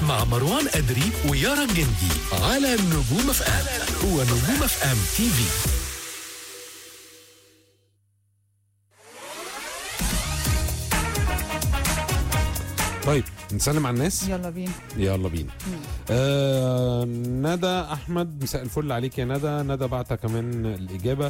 مع مروان أدري ويارا الجندي على نجوم اف ام هو نجوم اف ام تي في طيب نسلم على الناس يلا بينا يلا بينا آه ندى احمد مساء الفل عليك يا ندى ندى بعتها كمان الاجابه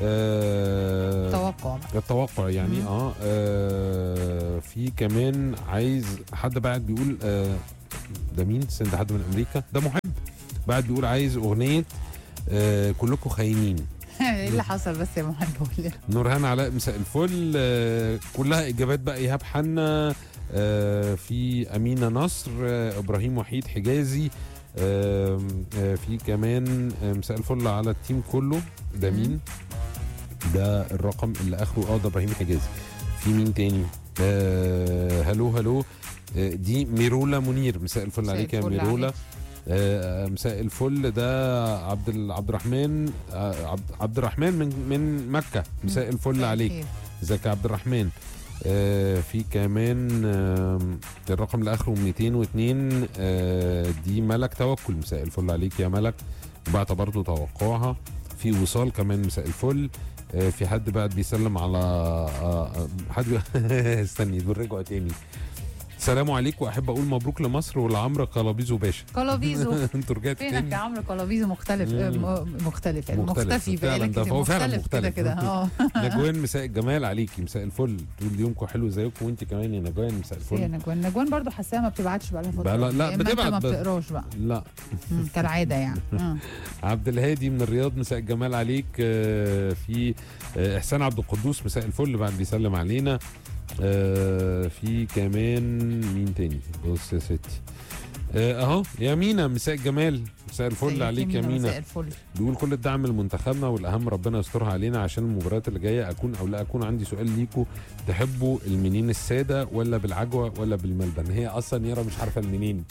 آه توقع بقى. التوقع يعني مم. آه, اه في كمان عايز حد بعد بيقول آه ده مين استنى ده حد من امريكا ده محب بعد بيقول عايز اغنيه آه كلكم خاينين ايه اللي حصل بس يا محمد قول لنا. نورهان علاء مساء الفل آه، كلها اجابات بقى ايهاب حنا آه، في امينه نصر آه، ابراهيم وحيد حجازي آم، آه، في كمان آه، مساء الفل على التيم كله ده مم. مين ده الرقم اللي اخره اه ده ابراهيم حجازي في مين تاني آه هلو هلو آه، دي ميرولا منير مساء الفل مساء عليك يا الفل ميرولا عليك. آه، مساء الفل ده عبد ال- عبد الرحمن آه، عبد عبد الرحمن من من مكه مساء الفل عليك خير. ازيك يا عبد الرحمن آه في كمان آم، الرقم اللي اخره 202 آه دي ملك توكل مساء الفل عليك يا ملك وبعت برضه توقعها في وصال كمان مساء الفل آه في حد بعد بيسلم على آه آه، حد استني دول رجعوا تاني السلام عليكم واحب اقول مبروك لمصر ولعمرو قلابيزو باشا كولوبيزو انتوا رجعتوا فينك تاني يا عمرو كولوبيزو مختلف آه، مم. م- مختلف يعني مختلف. مختفي فعلاً بقالك ده كتير هو فعلاً مختلف كده مختلف. كده اه نجوان مساء الجمال عليكي مساء الفل تقول يومكم حلو زيكم وانت كمان يا نجوان مساء هي الفل نجوان نجوان برضو حاساها ما بتبعتش بقى لها فتره بقى لا- لا، يا إما بتبعت انت ما بس. بتقراش بقى لا مم، كالعاده يعني آه. عبد الهادي من الرياض مساء الجمال عليك آه، في آه، احسان عبد القدوس مساء الفل بعد بيسلم علينا آه، في كمان مين تاني بص يا ستي آه، اهو يا مينا مساء الجمال مساء الفل زي عليك يا مساء مينا الفل بيقول كل الدعم لمنتخبنا والاهم ربنا يسترها علينا عشان المباريات اللي جايه اكون او لا اكون عندي سؤال ليكوا تحبوا المنين الساده ولا بالعجوه ولا بالملبن هي اصلا يارا مش عارفه المنين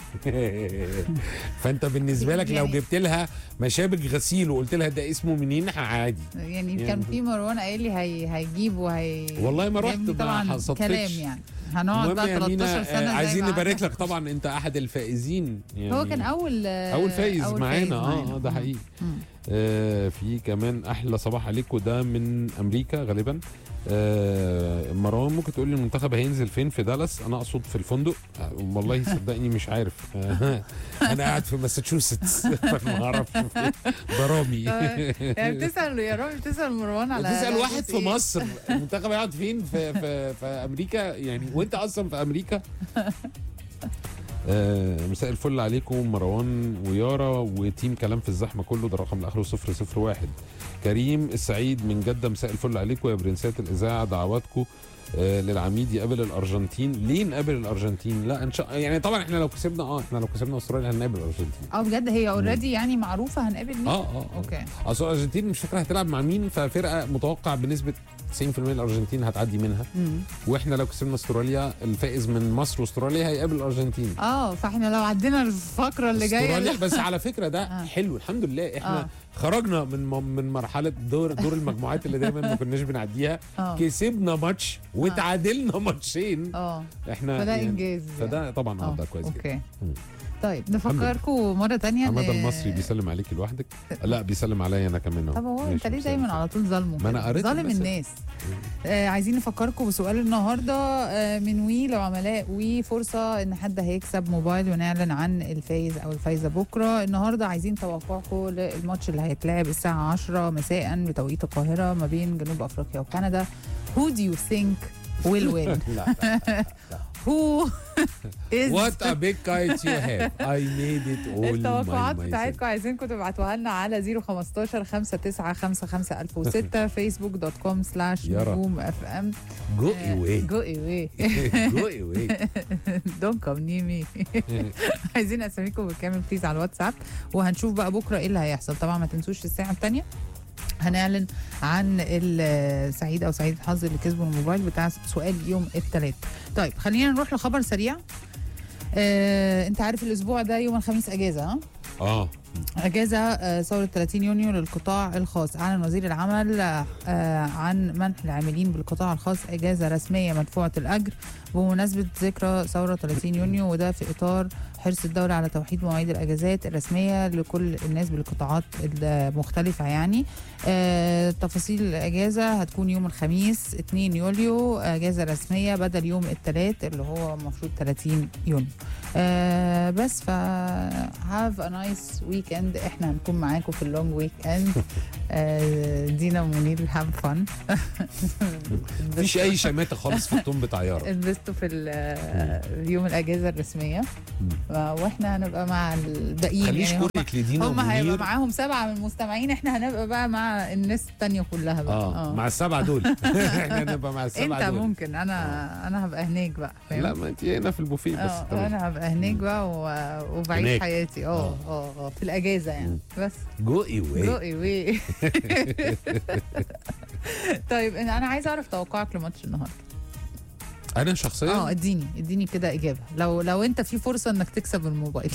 فانت بالنسبه لك لو يعني- جبت لها مشابك غسيل وقلت لها ده اسمه منين عادي يعني كان يعني- في مروان قايل لي هي هيجيب وهي والله ما رحت، جابني ما طبعا صدفتش. كلام يعني هنقعد المهم بقى يا 13 مينا سنه آه، زي عايزين ما نبارك قعدنا. لك طبعا انت احد الفائزين يعني هو كان اول اول فايز معانا اه معانا. آه، ده مم. حقيقي مم. آه في كمان احلى صباح عليكم ده من امريكا غالبا آه مروان ممكن تقول لي المنتخب هينزل فين في دالاس انا اقصد في الفندق آه والله صدقني مش عارف آه انا قاعد في ماساتشوستس فما اعرفش فين. ده رامي يعني بتسال يا رامي بتسال مروان على تسال واحد لعبة في إيه؟ مصر المنتخب هيقعد فين في في في امريكا يعني وانت اصلا في امريكا آه مساء الفل عليكم مروان ويارا وتيم كلام في الزحمه كله ده الرقم اللي اخره 001 كريم السعيد من جده مساء الفل عليكم يا برنسات الاذاعه دعواتكم آه للعميد يقابل الارجنتين ليه نقابل الارجنتين لا ان شاء يعني طبعا احنا لو كسبنا اه احنا لو كسبنا استراليا هنقابل الارجنتين اه بجد هي اوريدي يعني معروفه هنقابل مين اه اه آه. اوكي اصل الارجنتين مش فاكره هتلعب مع مين ففرقه متوقع بنسبه 90% الارجنتين هتعدي منها مم. واحنا لو كسبنا استراليا الفائز من مصر واستراليا هيقابل الارجنتين اه فاحنا لو عدينا الفقره اللي جايه استراليا بس على فكره ده آه. حلو الحمد لله احنا آه. خرجنا من من مرحله دور دور المجموعات اللي دايما ما كناش بنعديها اه كسبنا ماتش وتعادلنا ماتشين اه احنا فده يعني- انجاز فده طبعا اه آه، ده كويس جدا اوكي مم. طيب نفكركم مره تانية حماده إن- المصري بيسلم عليكي لوحدك لا بيسلم عليا انا كمان اهو طب هو ماشي، انت ليه مساء دايما الخير. على طول ظالمه ما أنا كده؟ قريت ظالم المسج. الناس آه عايزين نفكركم بسؤال النهارده آه من وي لو عملاء وي فرصه ان حد هيكسب موبايل ونعلن عن الفايز او الفايزه بكره النهارده عايزين توقعكم للماتش اللي هيتلعب الساعه 10 مساء بتوقيت القاهره ما بين جنوب افريقيا وكندا who do you think will win لا who is What a big kite you have. I made it all التوقعات by myself. بتاعتكم عايزينكم تبعتوها لنا على 015 5955 1006 فيسبوك دوت كوم سلاش يارا. نجوم اف ام Go away. جو اواي Go away. دونت كم نير مي عايزين اساميكم بالكامل بليز على الواتساب وهنشوف بقى بكره ايه اللي هيحصل طبعا ما تنسوش الساعه الثانيه هنعلن عن السعيد او سعيد الحظ اللي كسبوا الموبايل بتاع سؤال يوم الثلاث طيب خلينا نروح لخبر سريع آه، انت عارف الاسبوع ده يوم الخميس اجازه ها اه اجازه آه، ثوره 30 يونيو للقطاع الخاص اعلن وزير العمل آه، عن منح العاملين بالقطاع الخاص اجازه رسميه مدفوعه الاجر بمناسبه ذكرى ثوره 30 يونيو وده في اطار حرص الدولة على توحيد مواعيد الأجازات الرسمية لكل الناس بالقطاعات المختلفة يعني آه، تفاصيل الأجازة هتكون يوم الخميس 2 يوليو أجازة رسمية بدل يوم الثلاث اللي هو المفروض 30 يونيو آه، بس ف هاف ا نايس ويك اند احنا هنكون معاكم في اللونج ويك اند دينا ومنير هاف فن مفيش اي شماته خالص في التون بتاع يارا انبسطوا في ال- اليوم الاجازه الرسميه واحنا هنبقى مع الباقيين خليش يعني هم- كورك لدينا هم هيبقى ومنير معاهم سبعه من المستمعين احنا هنبقى بقى مع الناس التانية كلها بقى اه مع السبعه دول احنا نبقى مع السبعه انت دول ممكن انا انا هبقى هناك بقى فاهم؟ لا ما انت هنا في البوفيه بس اه تمام انا هبقى هناك بقى و- وبعيش هناك. حياتي اه آه. اه اه في الاجازه يعني بس جوقي وايه ذوقي وي طيب انا أنا عايزه اعرف توقعك لماتش النهارده انا اه شخصيا اديني اديني كده اجابه لو لو انت في فرصه انك تكسب الموبايل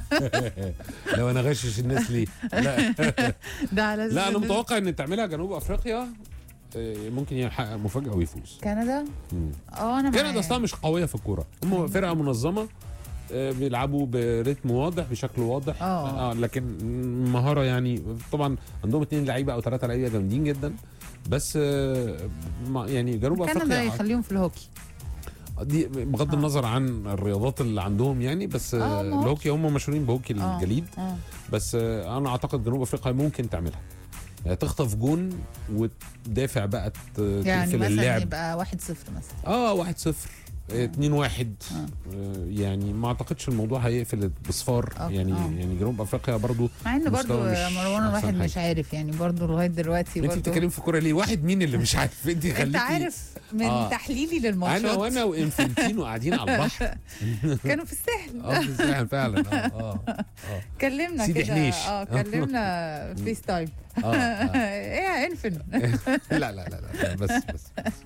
لو انا غشش الناس ليه لا ده على أساس لا انا إن- متوقع ان تعملها جنوب افريقيا آه، ممكن يحقق مفاجاه ويفوز كندا مم. اه انا كندا معاك. اصلا مش قويه في الكوره هم فرقه منظمه آه، بيلعبوا برتم واضح بشكل واضح آه. آه لكن مهاره يعني طبعا عندهم اثنين لعيبه او ثلاثه لعيبه جامدين جدا بس آه، ما- يعني جنوب كندا افريقيا يخليهم في الهوكي دي بغض آه. النظر عن الرياضات اللي عندهم يعني بس آه، آه، ما هو- الهوكي هم مشهورين بهوكي آه. الجليد اه بس آه، انا اعتقد جنوب افريقيا ممكن تعملها يعني تخطف جون وتدافع بقى ت- يعني تقفل مثلا اللعب يبقى واحد صفر مثلا اه 1 0 2 1 آه. يعني ما اعتقدش الموضوع هيقفل بصفار آه، يعني آه. يعني جنوب افريقيا برضو مع ان برضو مستوى مش يا مروان أحسن الواحد حاجة. مش عارف يعني برضو لغايه دلوقتي انت برضو بتتكلمي في كوره ليه واحد مين اللي مش عارف انت خليكي انت عارف من آه. تحليلي للماتشات انا وانا وانفنتينو قاعدين على البحر كانوا في الساحل اه في الساحل فعلا اه اه اه كلمنا سيدي كده حنيش. اه كلمنا فيس تايم اه, آه. ايه يا انفن لا لا لا لا بس بس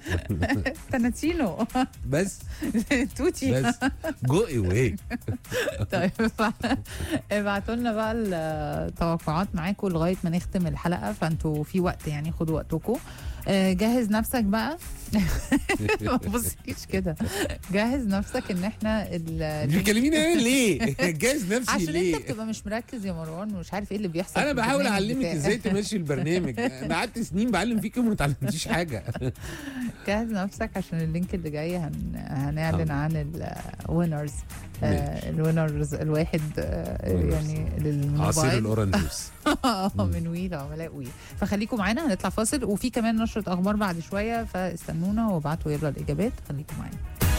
تناتينو بس توتي بس جو اواي طيب ابعتوا لنا بقى التوقعات معاكم لغايه ما نختم الحلقه فانتوا في وقت يعني خدوا وقتكم آه، جهز نفسك بقى ما تبصيش كده جهز نفسك ان احنا ال- بتكلميني انا ليه؟ جاهز نفسي عشان ليه؟ انت بتبقى مش مركز يا مروان ومش عارف ايه اللي بيحصل انا في بحاول البرنامج اعلمك بتاعي. ازاي تمشي البرنامج انا قعدت سنين بعلم فيك وما اتعلمتيش حاجه جهز نفسك عشان اللينك اللي جاي هن... هنعلن عن الوينرز الوينرز الواحد آه، Winners. يعني عصير للموبايل الاورنج جوس من ويل عملاء ويل فخليكم معانا هنطلع فاصل وفي كمان نشرة اخبار بعد شوية فاستنونا وابعتوا يلا الاجابات خليكم معانا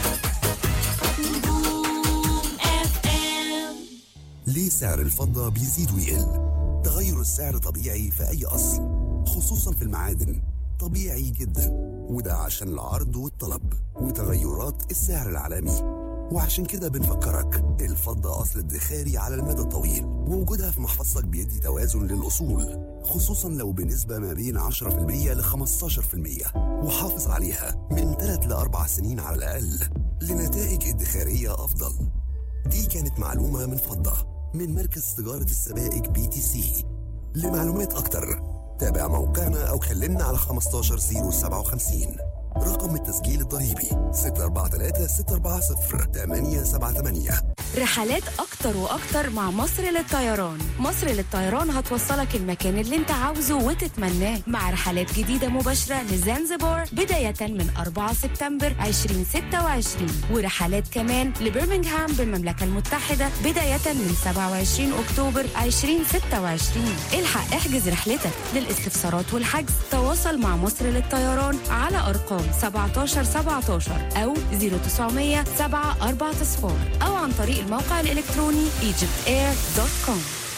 ليه سعر الفضة بيزيد ويقل؟ تغير السعر طبيعي في أي أصل خصوصا في المعادن طبيعي جدا وده عشان العرض والطلب وتغيرات السعر العالمي وعشان كده بنفكرك الفضة أصل ادخاري على المدى الطويل ووجودها في محفظتك بيدي توازن للأصول خصوصا لو بنسبة ما بين 10% ل 15% وحافظ عليها من 3 ل 4 سنين على الأقل لنتائج ادخارية أفضل دي كانت معلومة من فضة من مركز تجارة السبائك بي تي سي لمعلومات أكتر تابع موقعنا أو كلمنا على 15057 رقم التسجيل الضريبي 643 640 878 رحلات أكتر وأكتر مع مصر للطيران مصر للطيران هتوصلك المكان اللي انت عاوزه وتتمناه مع رحلات جديدة مباشرة لزنزبار بداية من 4 سبتمبر 2026 ورحلات كمان لبرمنغهام بالمملكة المتحدة بداية من 27 أكتوبر 2026 الحق احجز رحلتك للاستفسارات والحجز تواصل مع مصر للطيران على أرقام 17 17 أو 0900 7 4 صفار أو عن طريق الموقع الإلكتروني egyptair.com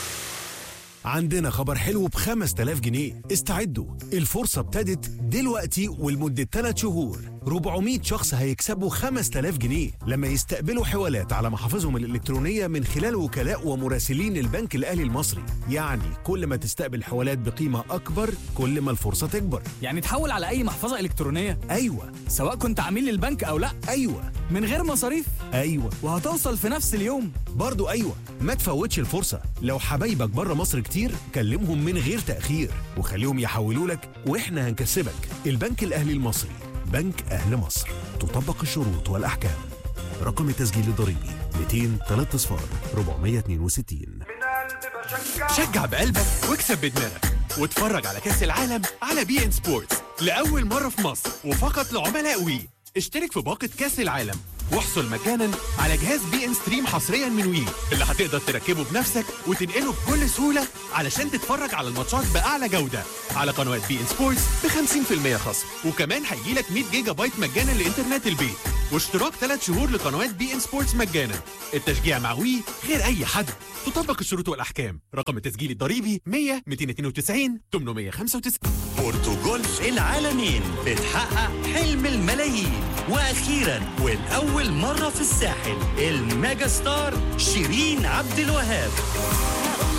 عندنا خبر حلو ب 5000 جنيه استعدوا الفرصة ابتدت دلوقتي ولمدة 3 شهور 400 شخص هيكسبوا 5000 جنيه لما يستقبلوا حوالات على محافظهم الإلكترونية من خلال وكلاء ومراسلين البنك الأهلي المصري يعني كل ما تستقبل حوالات بقيمة أكبر كل ما الفرصة تكبر يعني تحول على اي محفظه الكترونيه أيوة سواء كنت عميل للبنك او لا أيوة من غير مصاريف أيوة وهتوصل في نفس اليوم برضو أيوة ما تفوتش الفرصة لو حبايبك بره مصر كتير كلمهم من غير تأخير وخليهم يحولوا لك وإحنا هنكسبك البنك الأهلي المصري بنك أهل مصر تطبق الشروط والأحكام رقم التسجيل الضريبي 200 3 صفار 462 شجع بقلبك واكسب بدماغك واتفرج على كأس العالم على بي ان سبورتس لأول مرة في مصر وفقط لعملاء وي اشترك في باقة كأس العالم واحصل مجانا على جهاز بي ان ستريم حصريا من وي اللي هتقدر تركبه بنفسك وتنقله بكل سهولة علشان تتفرج على الماتشات بأعلى جودة على قنوات بي ان سبورتس ب 50% خصم وكمان هيجيلك 100 جيجا بايت مجانا لإنترنت البيت واشتراك 3 شهور لقنوات بي ان سبورتس مجانا التشجيع مع وي غير اي حد تطبق الشروط والاحكام رقم التسجيل الضريبي 100 292 895 بورتوجولف العالمين بتحقق حلم الملايين واخيرا ولاول مره في الساحل الميجا ستار شيرين عبد الوهاب